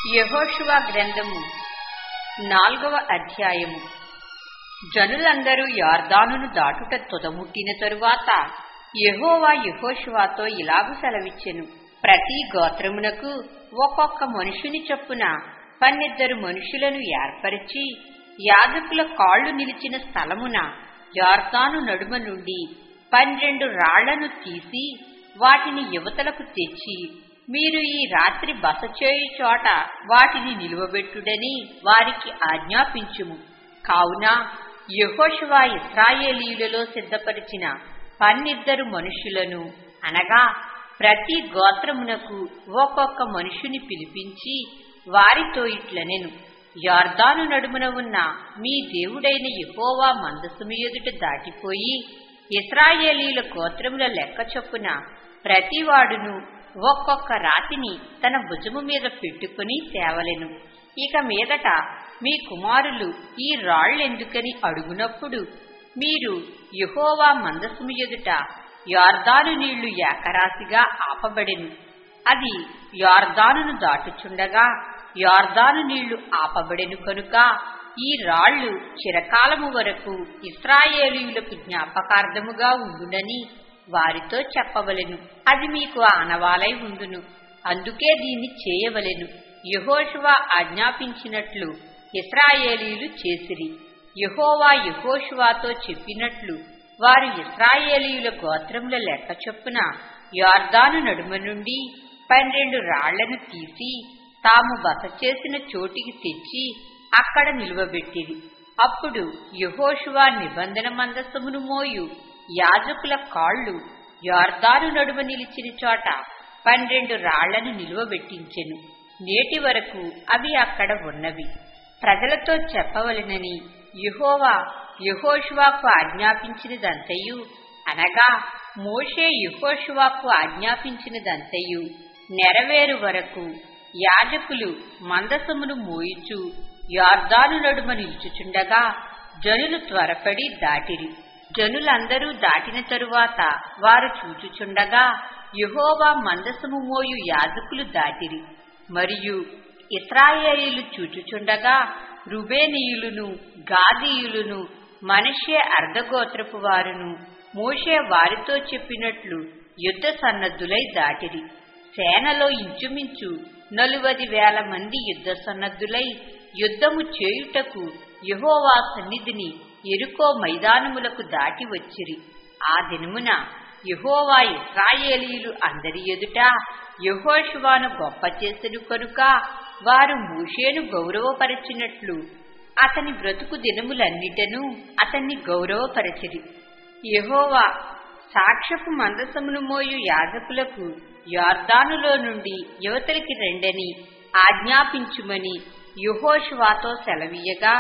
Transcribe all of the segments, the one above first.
యెహోషువ గ్రంథము నాల్గవ అధ్యాయము జనులందరూ యార్దానును దాటుట తొదముట్టిన తరువాత యెహోవా యెహోషువాతో ఇలాగు సెలవిచ్చెను ప్రతి గోత్రమునకు ఒక్కొక్క మనుషుని చొప్పున పన్నిద్దరు మనుషులను ఏర్పరిచి యాజకుల కాళ్లు నిలిచిన స్థలమున యార్దాను నడుమ నుండి పన్నెండు రాళ్లను తీసి వాటిని యువతలకు తెచ్చి మీరు ఈ రాత్రి బస చేయు చోట వాటిని నిలువబెట్టుడని వారికి ఆజ్ఞాపించుము కావున యెహోషువా ఇస్రాయేలీయులలో సిద్ధపరిచిన పన్నిద్దరు మనుషులను అనగా ప్రతి గోత్రమునకు ఒక్కొక్క మనుషుని పిలిపించి వారితో ఇట్లనెను యార్దాను నడుమున ఉన్న మీ దేవుడైన యెహోవా మందసము ఎదుట దాటిపోయి ఇస్రాయేలీల గోత్రముల లెక్క చొప్పున ప్రతివాడును ఒక్కొక్క రాతిని తన భుజము మీద పెట్టుకుని తేవలెను ఇక మీదట మీ కుమారులు ఈ రాళ్లెందుకని అడుగునప్పుడు మీరు యహోవా మందసము ఎదుట యార్దాను నీళ్లు ఏకరాశిగా ఆపబడెను అది యార్దానును దాటుచుండగా యార్దాను నీళ్లు ఆపబడెను కనుక ఈ రాళ్లు చిరకాలము వరకు ఇస్రాయేలీయులకు జ్ఞాపకార్థముగా ఉండునని వారితో చెప్పవలెను అది మీకు ఆనవాలై ఉండును అందుకే దీన్ని చేయవలెను యహోషువా ఆజ్ఞాపించినట్లు ఇస్రాయేలీలు చేసిరి యహోవా యహోషువాతో చెప్పినట్లు వారు ఇస్రాయేలీయుల గోత్రముల లెక్క చొప్పున యార్దాను నడుమ నుండి పన్నెండు రాళ్లను తీసి తాము బస చేసిన చోటికి తెచ్చి అక్కడ నిలువబెట్టిరి అప్పుడు యహోషువా నిబంధన మందసమును మోయు యాజకుల కాళ్లు యార్దాను నడుమ నిలిచిన చోట పన్నెండు రాళ్లను నిలువబెట్టించెను నేటి వరకు అవి అక్కడ ఉన్నవి ప్రజలతో చెప్పవలెనని యహోవా యహోషువాకు ఆజ్ఞాపించినదంతయు అనగా మోషే యహోషువాకు ఆజ్ఞాపించినదంతయు నెరవేరు వరకు యాజకులు మందసమును మోయిచు యార్దాను నడుమ నిలుచుచుండగా జనులు త్వరపడి దాటిరి జనులందరూ దాటిన తరువాత వారు చూచుచుండగా యహోవా మందసము మోయు యాజకులు దాటిరి మరియు ఇస్రాయేలీలు చూచుచుండగా రుబేనీయులును గాదీయులును మనిషే అర్ధగోత్రపు వారును మోషే వారితో చెప్పినట్లు యుద్ధ సన్నద్ధులై దాటిరి సేనలో ఇంచుమించు నలువది వేల మంది యుద్ధ సన్నద్ధులై యుద్ధము చేయుటకు యహోవా సన్నిధిని ఎరుకో మైదానములకు దాటి వచ్చిరి ఆ దినమున యహోవా ఇస్రాయేలీలు అందరి ఎదుట యహోషువాను గొప్ప చేసెను కనుక వారు మూషేను గౌరవపరచినట్లు అతని బ్రతుకు దినములన్నిటను అతన్ని గౌరవపరచిరి యహోవా సాక్ష్యపు మందసమును మోయు యాజకులకు యార్దానులో నుండి యువతలికి రెండని ఆజ్ఞాపించుమని యహోషువాతో సెలవీయగా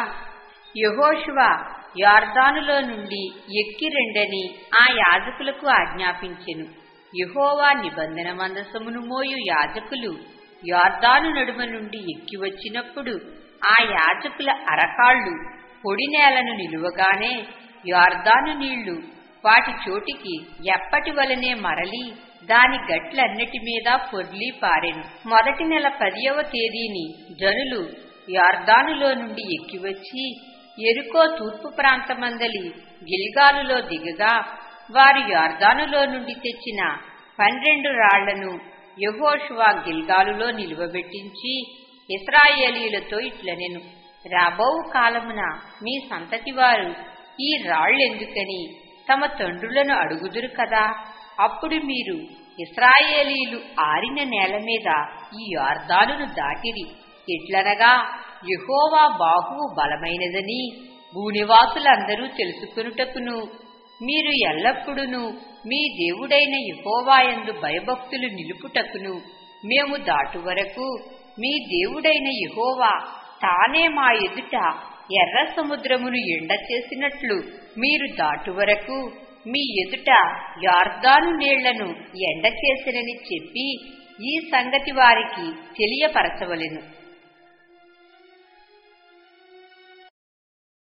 యహోషువ యార్దానులో నుండి ఎక్కి రెండని ఆ యాజకులకు ఆజ్ఞాపించెను యహోవా నిబంధన మందసమును మోయు యాజకులు యార్దాను నడుమ నుండి ఎక్కి వచ్చినప్పుడు ఆ యాజకుల అరకాళ్లు పొడి నేలను నిలువగానే యార్దాను నీళ్లు వాటి చోటికి ఎప్పటి వలనే మరలి దాని గట్లన్నిటి మీద పొర్లి పారెను మొదటి నెల పదియవ తేదీని జనులు యార్దానులో నుండి ఎక్కివచ్చి ఎరుకో తూర్పు ప్రాంతమందలి గిల్గాలులో దిగగా వారు యార్దానులో నుండి తెచ్చిన పన్నెండు రాళ్లను యహోషువా గిల్గాలులో నిలువబెట్టించి ఇస్రాయేలీలతో ఇట్లనెను రాబోవు కాలమున మీ సంతతి వారు ఈ రాళ్లెందుకని తమ తండ్రులను అడుగుదురు కదా అప్పుడు మీరు ఇస్రాయేలీలు ఆరిన నేల మీద ఈ యార్దానును దాటిరి ఎట్లనగా యహోవా బాహువు బలమైనదని భూనివాసులందరూ తెలుసుకునుటకును మీరు ఎల్లప్పుడూ మీ దేవుడైన యహోవాయందు భయభక్తులు నిలుపుటకును మేము దాటు వరకు మీ దేవుడైన యహోవా తానే మా ఎదుట ఎర్ర సముద్రమును ఎండ చేసినట్లు మీరు దాటు వరకు మీ ఎదుట యార్దాను నీళ్లను ఎండ చేసినని చెప్పి ఈ సంగతి వారికి తెలియపరచవలెను